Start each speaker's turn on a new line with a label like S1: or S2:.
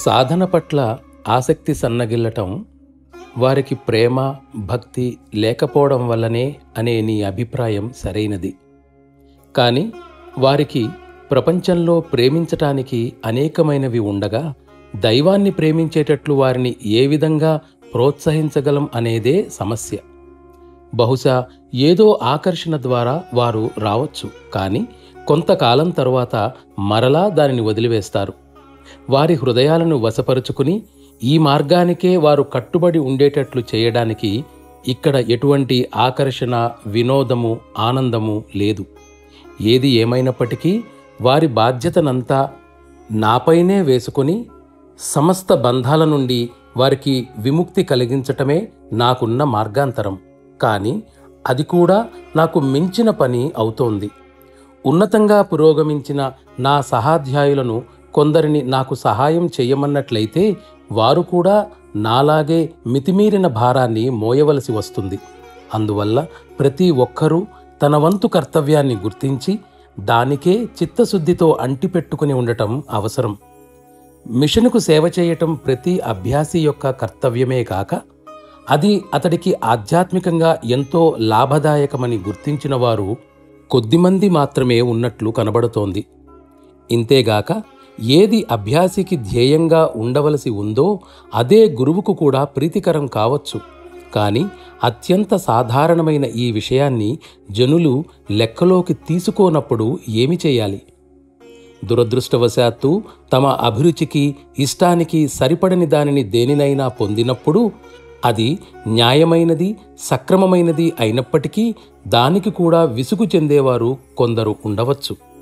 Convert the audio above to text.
S1: సాధన పట్ల ఆసక్తి సన్నగిల్లటం వారికి ప్రేమ భక్తి లేకపోవడం వల్లనే అనే నీ అభిప్రాయం సరైనది కానీ వారికి ప్రపంచంలో ప్రేమించటానికి అనేకమైనవి ఉండగా దైవాన్ని ప్రేమించేటట్లు వారిని ఏ విధంగా ప్రోత్సహించగలం అనేదే సమస్య బహుశా ఏదో ఆకర్షణ ద్వారా వారు రావచ్చు కానీ కొంతకాలం తరువాత మరలా దానిని వదిలివేస్తారు వారి హృదయాలను వశపరుచుకుని ఈ మార్గానికే వారు కట్టుబడి ఉండేటట్లు చేయడానికి ఇక్కడ ఎటువంటి ఆకర్షణ వినోదము ఆనందము లేదు ఏది ఏమైనప్పటికీ వారి బాధ్యతనంతా నాపైనే వేసుకొని సమస్త బంధాల నుండి వారికి విముక్తి కలిగించటమే నాకున్న మార్గాంతరం కానీ అది కూడా నాకు మించిన పని అవుతోంది ఉన్నతంగా పురోగమించిన నా సహాధ్యాయులను కొందరిని నాకు సహాయం చేయమన్నట్లయితే వారు కూడా నాలాగే మితిమీరిన భారాన్ని మోయవలసి వస్తుంది అందువల్ల ప్రతి ఒక్కరూ తన వంతు కర్తవ్యాన్ని గుర్తించి దానికే చిత్తశుద్ధితో అంటిపెట్టుకుని ఉండటం అవసరం మిషనుకు సేవ చేయటం ప్రతి అభ్యాసి యొక్క కర్తవ్యమే కాక అది అతడికి ఆధ్యాత్మికంగా ఎంతో లాభదాయకమని గుర్తించిన వారు కొద్దిమంది మాత్రమే ఉన్నట్లు కనబడుతోంది ఇంతేగాక ఏది అభ్యాసికి ధ్యేయంగా ఉండవలసి ఉందో అదే గురువుకు కూడా ప్రీతికరం కావచ్చు కానీ అత్యంత సాధారణమైన ఈ విషయాన్ని జనులు లెక్కలోకి తీసుకోనప్పుడు ఏమి చేయాలి దురదృష్టవశాత్తు తమ అభిరుచికి ఇష్టానికి సరిపడని దానిని దేనినైనా పొందినప్పుడు అది న్యాయమైనది సక్రమమైనది అయినప్పటికీ దానికి కూడా విసుగు చెందేవారు కొందరు ఉండవచ్చు